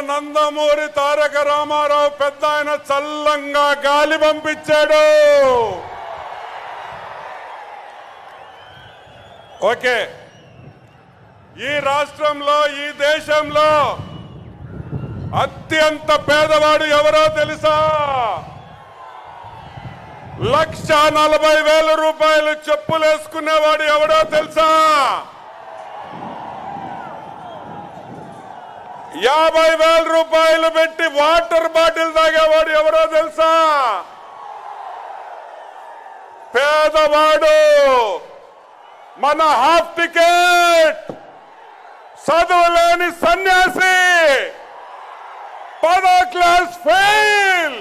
నందమూరి తారక రామారావు పెద్ద ఆయన చల్లంగా గాలి పంపించాడు ఓకే ఈ రాష్ట్రంలో ఈ దేశంలో అత్యంత పేదవాడు ఎవరో తెలుసా లక్ష నలభై వేల రూపాయలు చెప్పులేసుకునేవాడు ఎవడో తెలుసా యాభై వేల రూపాయలు పెట్టి వాటర్ బాటిల్ తాగేవాడు ఎవరో తెలుసా పేదవాడు మన హాఫ్ టికెట్ చదువులేని సన్యాసి పదో క్లాస్ ఫెయిల్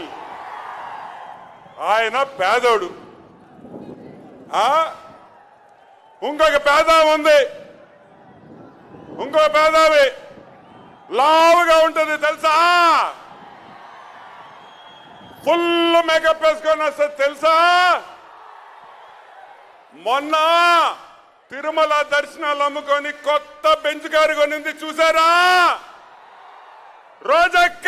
ఆయన పేదోడు ఆ? ఇంకొక పేద ఉంది ఇంకొక పేదవి లావుగా ఉంటుంది తెలుసా ఫుల్ మేకప్ వేసుకొని వస్తే తెలుసా మొన్న తిరుమల దర్శనాలు అమ్ముకొని కొత్త బెంచ్ కారు కొనింది చూసారా రోజక్క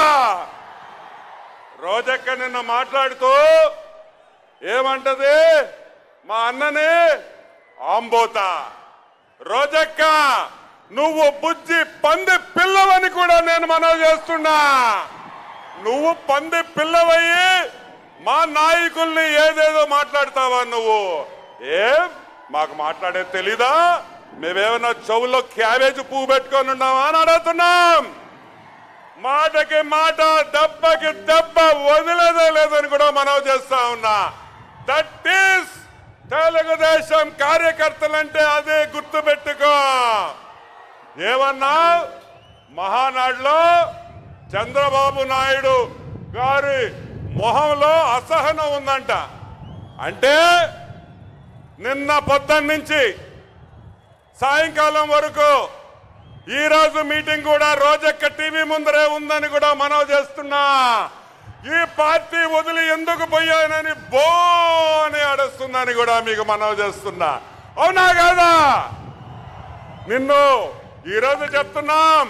రోజక్క నిన్న మాట్లాడుతూ ఏమంటది మా అన్నని ఆంబోతా రోజక్క నువ్వు బుజ్జి పంది పిల్లవని కూడా నేను మనవి చేస్తున్నా నువ్వు పంది పిల్లవయ్యి మా నాయకుల్ని ఏదేదో మాట్లాడతావా నువ్వు ఏం మాకు మాట్లాడేది తెలీదా మేమేమన్నా చెవుల్లో క్యాబేజ్ పువ్వు పెట్టుకొని ఉన్నామా అని అడుగుతున్నాం మాటకి మాట దెబ్బకి దెబ్బ వదిలేదే లేదని కూడా మనవి చేస్తా ఉన్నా దట్ ఈస్ తెలుగుదేశం కార్యకర్తలంటే అదే గుర్తుపెట్టుకో ఏమన్నా మహానాడులో చంద్రబాబు నాయుడు గారి మొహంలో అసహనం ఉందంట అంటే నిన్న పొద్దున్న నుంచి సాయంకాలం వరకు ఈ రోజు మీటింగ్ కూడా రోజక్క టీవీ ముందరే ఉందని కూడా మనవి చేస్తున్నా ఈ పార్టీ వదిలి ఎందుకు పోయానని బో అని అడుస్తుందని కూడా మీకు మనవి చేస్తున్నా అవునా కాదా నిన్ను ఈరోజు చెప్తున్నాం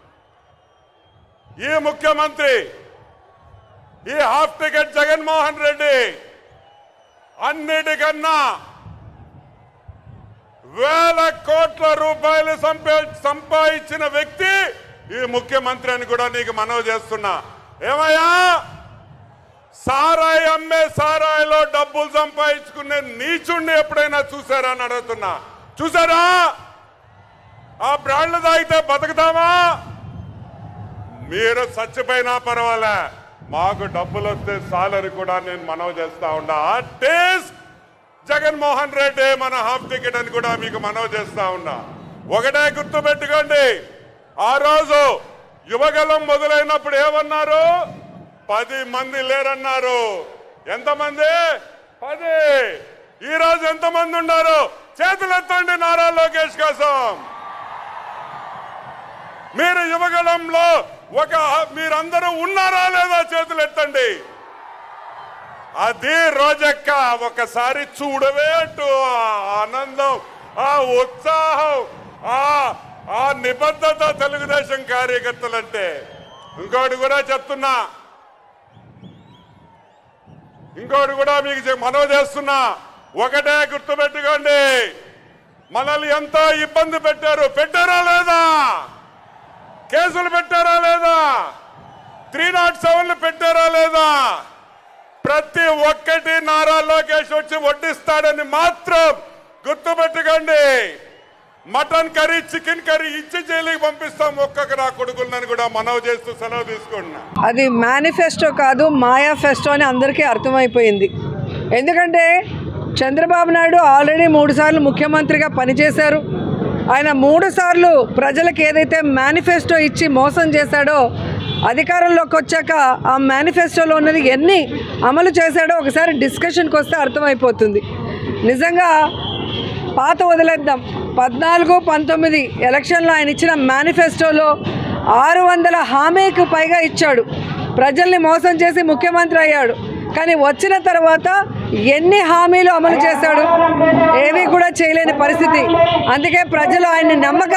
ఈ ముఖ్యమంత్రి ఈ హాఫ్ టికెట్ జగన్మోహన్ రెడ్డి అన్నిటికన్నా వేల కోట్ల రూపాయలు సంపా సంపాదించిన వ్యక్తి ఈ ముఖ్యమంత్రి అని కూడా నీకు మనవి చేస్తున్నా ఏమయ్యా సారాయి అమ్మే సారాయిలో డబ్బులు సంపాదించుకునే నీచుణ్ణి ఎప్పుడైనా చూసారా అని అడుగుతున్నా చూసారా ఆ బ్రాండ్లు తాగితే బతుకుతామా మీరు చచ్చిపోయినా పర్వాలే మాకు డబ్బులు వస్తే చాలని కూడా నేను మనవి చేస్తా ఉన్నా టేస్ట్ జగన్మోహన్ రెడ్డి మన హాఫ్ టికెట్ అని కూడా మీకు మనవి చేస్తా ఉన్నా ఒకటే గుర్తు పెట్టుకోండి ఆ రోజు యువగలం మొదలైనప్పుడు ఏమన్నారు పది మంది లేరన్నారు ఎంతమంది పది ఈ రోజు ఎంతమంది ఉన్నారు చేతులు ఎత్తండి నారా లోకేష్ కోసం మీరు యువగలంలో ఒక మీరందరూ ఉన్నారా లేదా చేతులు ఎత్తండి అది రోజక్క ఒకసారి చూడవే అంటూ ఆ ఆనందం ఆ ఉత్సాహం ఆ ఆ నిబద్ధత తెలుగుదేశం కార్యకర్తలంటే ఇంకోటి కూడా చెప్తున్నా ఇంకోటి కూడా మీకు చె- మనవి చేస్తున్నా ఒకటే గుర్తుపెట్టుకోండి మనల్ని ఎంతో ఇబ్బంది పెట్టారు పెట్టారా లేదా కేసులు పెట్టారా లేదా త్రీ నాట్ సెవెన్లు పెట్టారా లేదా ప్రతి ఒక్కటి నారా లోకేష్ వచ్చి వడ్డిస్తాడని మాత్రం గుర్తుపెట్టుకోండి మటన్ కర్రీ చికెన్ కర్రీ ఇచ్చి జైలుకి పంపిస్తాం ఒక్కొక్క నా కొడుకులని కూడా మనవి చేస్తూ సెలవు తీసుకుంటున్నా అది మేనిఫెస్టో కాదు మాయా ఫెస్టో అని అందరికీ అర్థమైపోయింది ఎందుకంటే చంద్రబాబు నాయుడు ఆల్రెడీ మూడుసార్లు ముఖ్యమంత్రిగా పనిచేశారు ఆయన మూడు సార్లు ప్రజలకు ఏదైతే మేనిఫెస్టో ఇచ్చి మోసం చేశాడో అధికారంలోకి వచ్చాక ఆ మేనిఫెస్టోలో ఉన్నది ఎన్ని అమలు చేశాడో ఒకసారి డిస్కషన్కి వస్తే అర్థమైపోతుంది నిజంగా పాత వదిలేద్దాం పద్నాలుగు పంతొమ్మిది ఎలక్షన్లో ఆయన ఇచ్చిన మేనిఫెస్టోలో ఆరు వందల హామీకి పైగా ఇచ్చాడు ప్రజల్ని మోసం చేసి ముఖ్యమంత్రి అయ్యాడు కానీ వచ్చిన తర్వాత ఎన్ని హామీలు అమలు చేశాడు ఏమీ కూడా చేయలేని పరిస్థితి అందుకే ప్రజలు ఆయన్ని నమ్మక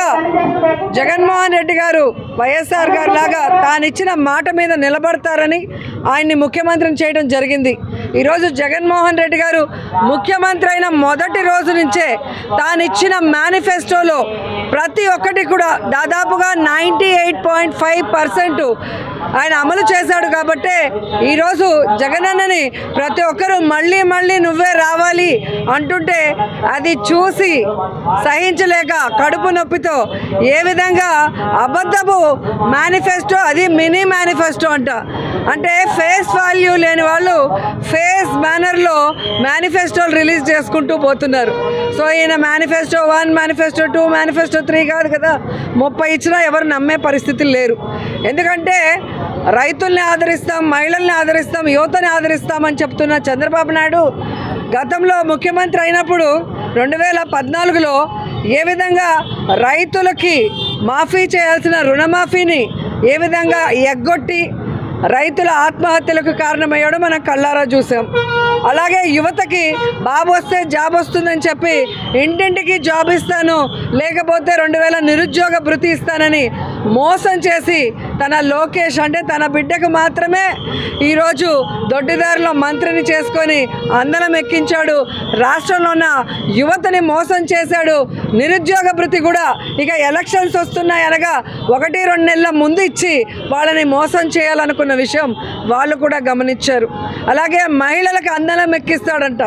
జగన్మోహన్ రెడ్డి గారు వైఎస్ఆర్ గారు లాగా తానిచ్చిన మాట మీద నిలబడతారని ఆయన్ని ముఖ్యమంత్రిని చేయడం జరిగింది ఈరోజు జగన్మోహన్ రెడ్డి గారు ముఖ్యమంత్రి అయిన మొదటి రోజు నుంచే తానిచ్చిన మేనిఫెస్టోలో ప్రతి ఒక్కటి కూడా దాదాపుగా ninety eight point five percent ఆయన అమలు చేశాడు కాబట్టే ఈరోజు జగనన్నని ప్రతి ఒక్కరూ మళ్ళీ మళ్ళీ నువ్వే రావాలి అంటుంటే అది చూసి సహించలేక కడుపు నొప్పితో ఏ విధంగా అబద్ధపు మేనిఫెస్టో అది మినీ మేనిఫెస్టో అంట అంటే ఫేస్ వాల్యూ లేని వాళ్ళు ఫేస్ మేనర్లో మేనిఫెస్టోలు రిలీజ్ చేసుకుంటూ పోతున్నారు సో ఈయన manifesto one manifesto two manifesto three కాదు కదా ముప్పై ఇచ్చినా ఎవరు నమ్మే పరిస్థితులు లేరు ఎందుకంటే రైతుల్ని ఆదరిస్తాం మహిళల్ని ఆదరిస్తాం యువతని ఆదరిస్తామని చెప్తున్న చంద్రబాబు నాయుడు గతంలో ముఖ్యమంత్రి అయినప్పుడు రెండు వేల పద్నాలుగులో ఏ విధంగా రైతులకి మాఫీ చేయాల్సిన రుణమాఫీని ఏ విధంగా ఎగ్గొట్టి రైతుల ఆత్మహత్యలకు కారణమయ్యాడో మనం కళ్ళారా చూసాం అలాగే యువతకి బాబు వస్తే జాబ్ వస్తుందని చెప్పి ఇంటింటికి జాబ్ ఇస్తాను లేకపోతే రెండు వేల నిరుద్యోగ భృతి ఇస్తానని మోసం చేసి తన లోకేష్ అంటే తన బిడ్డకు మాత్రమే ఈరోజు దొడ్డిదారిలో మంత్రిని చేసుకొని అందలం ఎక్కించాడు రాష్ట్రంలో ఉన్న యువతని మోసం చేశాడు నిరుద్యోగ భృతి కూడా ఇక ఎలక్షన్స్ వస్తున్నాయి అనగా ఒకటి రెండు నెలల ముందు ఇచ్చి వాళ్ళని మోసం చేయాలనుకున్న విషయం వాళ్ళు కూడా గమనించారు అలాగే మహిళలకు అందలం ఎక్కిస్తాడంట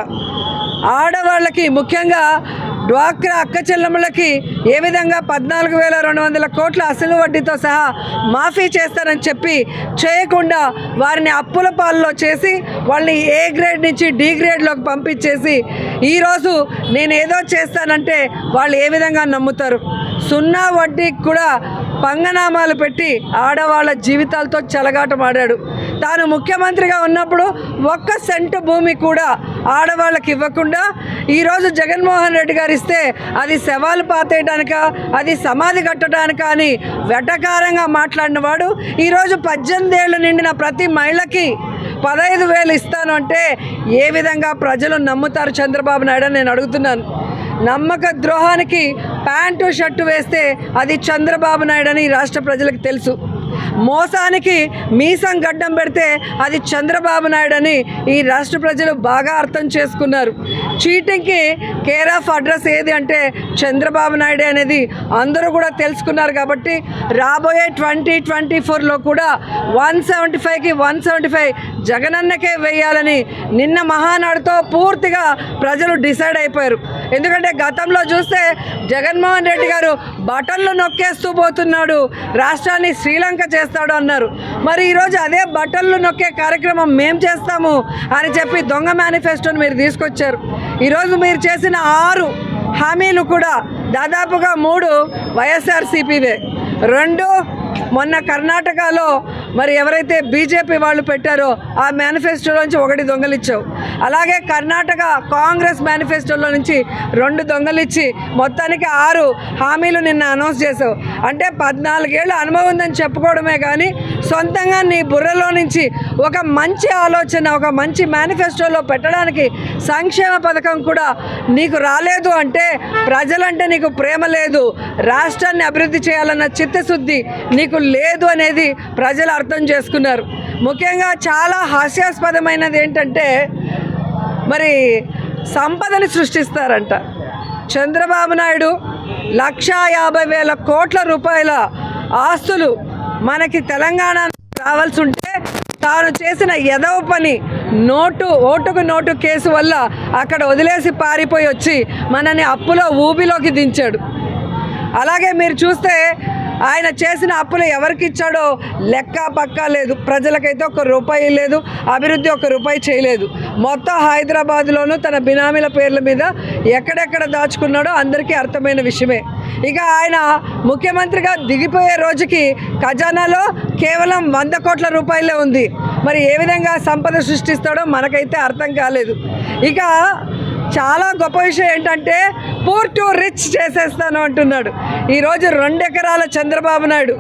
ఆడవాళ్ళకి ముఖ్యంగా డ్వాక్రా అక్క చెల్లెమ్మలకి ఏ విధంగా పద్నాలుగు వేల రెండు వందల కోట్ల అసలు వడ్డీతో సహా మాఫీ చేస్తారని చెప్పి చేయకుండా వారిని అప్పుల పాలలో చేసి వాళ్ళని ఏ గ్రేడ్ నుంచి డి గ్రేడ్లోకి పంపించేసి ఈరోజు నేను ఏదో చేస్తానంటే వాళ్ళు ఏ విధంగా నమ్ముతారు సున్నా వడ్డీకి కూడా పంగనామాలు పెట్టి ఆడవాళ్ళ జీవితాలతో చెలగాటమాడాడు తాను ముఖ్యమంత్రిగా ఉన్నప్పుడు ఒక్క సెంటు భూమి కూడా ఆడవాళ్ళకి ఇవ్వకుండా ఈరోజు జగన్మోహన్ రెడ్డి గారు ఇస్తే అది శవాలు పాతేయడానిక అది సమాధి కట్టడానిక అని వెటకారంగా మాట్లాడిన వాడు ఈరోజు పద్దెనిమిది ఏళ్ళు నిండిన ప్రతి మహిళకి పదహైదు వేలు ఇస్తాను అంటే ఏ విధంగా ప్రజలు నమ్ముతారు చంద్రబాబు నాయుడు అని నేను అడుగుతున్నాను నమ్మక ద్రోహానికి ప్యాంటు షర్టు వేస్తే అది చంద్రబాబు నాయుడు అని ఈ రాష్ట్ర ప్రజలకు తెలుసు మోసానికి మీసం గడ్డం పెడితే అది చంద్రబాబు నాయుడు అని ఈ రాష్ట్ర ప్రజలు బాగా అర్థం చేసుకున్నారు చీటింగ్కి కేర్ ఆఫ్ అడ్రస్ ఏది అంటే చంద్రబాబు నాయుడు అనేది అందరూ కూడా తెలుసుకున్నారు కాబట్టి రాబోయే ట్వంటీ ట్వంటీ ఫోర్లో కూడా వన్ సెవెంటీ ఫైవ్కి వన్ సెవెంటీ ఫైవ్ జగనన్నకే వేయాలని నిన్న మహానాడుతో పూర్తిగా ప్రజలు డిసైడ్ అయిపోయారు ఎందుకంటే గతంలో చూస్తే జగన్మోహన్ రెడ్డి గారు బటన్లు నొక్కేస్తూ పోతున్నాడు రాష్ట్రాన్ని శ్రీలంక చేస్తాడు అన్నారు మరి ఈరోజు అదే బటన్లు నొక్కే కార్యక్రమం మేం చేస్తాము అని చెప్పి దొంగ మేనిఫెస్టోని మీరు తీసుకొచ్చారు ఈరోజు మీరు చేసిన ఆరు హామీలు కూడా దాదాపుగా మూడు వైఎస్ఆర్సీపీవే రెండు మొన్న కర్ణాటకలో మరి ఎవరైతే బీజేపీ వాళ్ళు పెట్టారో ఆ మేనిఫెస్టోలోంచి ఒకటి దొంగలిచ్చావు అలాగే కర్ణాటక కాంగ్రెస్ మేనిఫెస్టోలో నుంచి రెండు దొంగలిచ్చి మొత్తానికి ఆరు హామీలు నిన్న అనౌన్స్ చేసావు అంటే పద్నాలుగేళ్ళ అనుభవం ఉందని చెప్పుకోవడమే కానీ సొంతంగా నీ బుర్రలో నుంచి ఒక మంచి ఆలోచన ఒక మంచి మేనిఫెస్టోలో పెట్టడానికి సంక్షేమ పథకం కూడా నీకు రాలేదు అంటే ప్రజలంటే నీకు ప్రేమ లేదు రాష్ట్రాన్ని అభివృద్ధి చేయాలన్న చిత్తశుద్ధి నీకు లేదు అనేది ప్రజలు అర్థం చేసుకున్నారు ముఖ్యంగా చాలా హాస్యాస్పదమైనది ఏంటంటే మరి సంపదని సృష్టిస్తారంట చంద్రబాబు నాయుడు లక్షా యాభై వేల కోట్ల రూపాయల ఆస్తులు మనకి తెలంగాణ రావాల్సి ఉంటే తాను చేసిన ఎదవ పని నోటు ఓటుకు నోటు కేసు వల్ల అక్కడ వదిలేసి పారిపోయి వచ్చి మనని అప్పులో ఊబిలోకి దించాడు అలాగే మీరు చూస్తే ఆయన చేసిన అప్పులు ఎవరికి ఇచ్చాడో లెక్క పక్కా లేదు ప్రజలకైతే ఒక రూపాయి లేదు అభివృద్ధి ఒక రూపాయి చేయలేదు మొత్తం హైదరాబాద్లోనూ తన బినామీల పేర్ల మీద ఎక్కడెక్కడ దాచుకున్నాడో అందరికీ అర్థమైన విషయమే ఇక ఆయన ముఖ్యమంత్రిగా దిగిపోయే రోజుకి ఖజానాలో కేవలం వంద కోట్ల రూపాయలే ఉంది మరి ఏ విధంగా సంపద సృష్టిస్తాడో మనకైతే అర్థం కాలేదు ఇక చాలా గొప్ప విషయం ఏంటంటే పూర్ టు రిచ్ చేసేస్తాను అంటున్నాడు ఈరోజు రెండు ఎకరాల చంద్రబాబు నాయుడు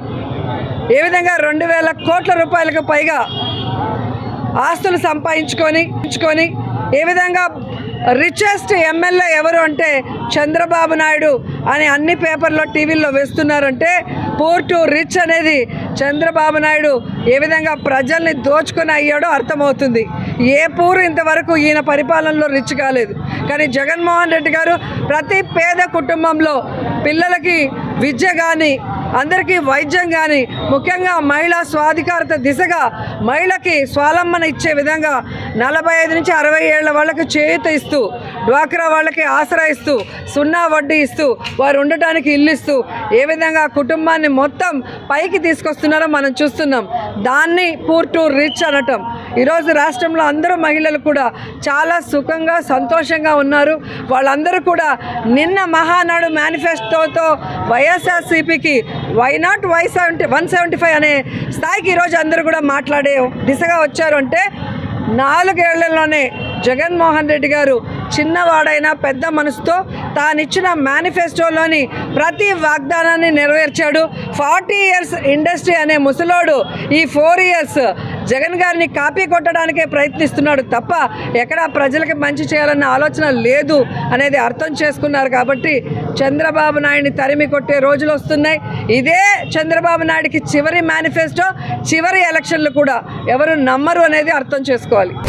ఏ విధంగా రెండు వేల కోట్ల రూపాయలకు పైగా ఆస్తులు సంపాదించుకొని ఉంచుకొని ఏ విధంగా రిచెస్ట్ ఎమ్మెల్యే ఎవరు అంటే చంద్రబాబు నాయుడు అని అన్ని పేపర్లో టీవీల్లో వేస్తున్నారంటే పూర్ టు రిచ్ అనేది చంద్రబాబు నాయుడు ఏ విధంగా ప్రజల్ని దోచుకొని అయ్యాడో అర్థమవుతుంది ఏ పూరు ఇంతవరకు ఈయన పరిపాలనలో రిచ్ కాలేదు కానీ జగన్మోహన్ రెడ్డి గారు ప్రతి పేద కుటుంబంలో పిల్లలకి విద్య కానీ అందరికీ వైద్యం కానీ ముఖ్యంగా మహిళా స్వాధికారత దిశగా మహిళకి స్వాలంబన ఇచ్చే విధంగా నలభై ఐదు నుంచి అరవై ఏళ్ల వాళ్ళకి చేయూత ఇస్తూ డ్వాక్రా వాళ్ళకి ఆసరా ఇస్తూ సున్నా వడ్డీ ఇస్తూ వారు ఉండటానికి ఇల్లు ఇస్తూ ఏ విధంగా కుటుంబాన్ని మొత్తం పైకి తీసుకొస్తున్నారో మనం చూస్తున్నాం దాన్ని పూర్ టు రిచ్ అనటం ఈరోజు రాష్ట్రంలో అందరూ మహిళలు కూడా చాలా సుఖంగా సంతోషంగా ఉన్నారు వాళ్ళందరూ కూడా నిన్న మహానాడు మేనిఫెస్టోతో వైఎస్ఆర్సీపీకి why not why seventy one seventy five అనే స్థాయికి ఈరోజు అందరూ కూడా మాట్లాడే దిశగా వచ్చారు అంటే నాలుగేళ్లలోనే జగన్మోహన్ రెడ్డి గారు చిన్నవాడైన పెద్ద మనసుతో తానిచ్చిన మేనిఫెస్టోలోని ప్రతి వాగ్దానాన్ని నెరవేర్చాడు ఫార్టీ ఇయర్స్ ఇండస్ట్రీ అనే ముసలోడు ఈ ఫోర్ ఇయర్స్ జగన్ గారిని కాపీ కొట్టడానికే ప్రయత్నిస్తున్నాడు తప్ప ఎక్కడా ప్రజలకి మంచి చేయాలన్న ఆలోచన లేదు అనేది అర్థం చేసుకున్నారు కాబట్టి చంద్రబాబు నాయుడిని తరిమి కొట్టే రోజులు వస్తున్నాయి ఇదే చంద్రబాబు నాయుడికి చివరి మేనిఫెస్టో చివరి ఎలక్షన్లు కూడా ఎవరు నమ్మరు అనేది అర్థం చేసుకోవాలి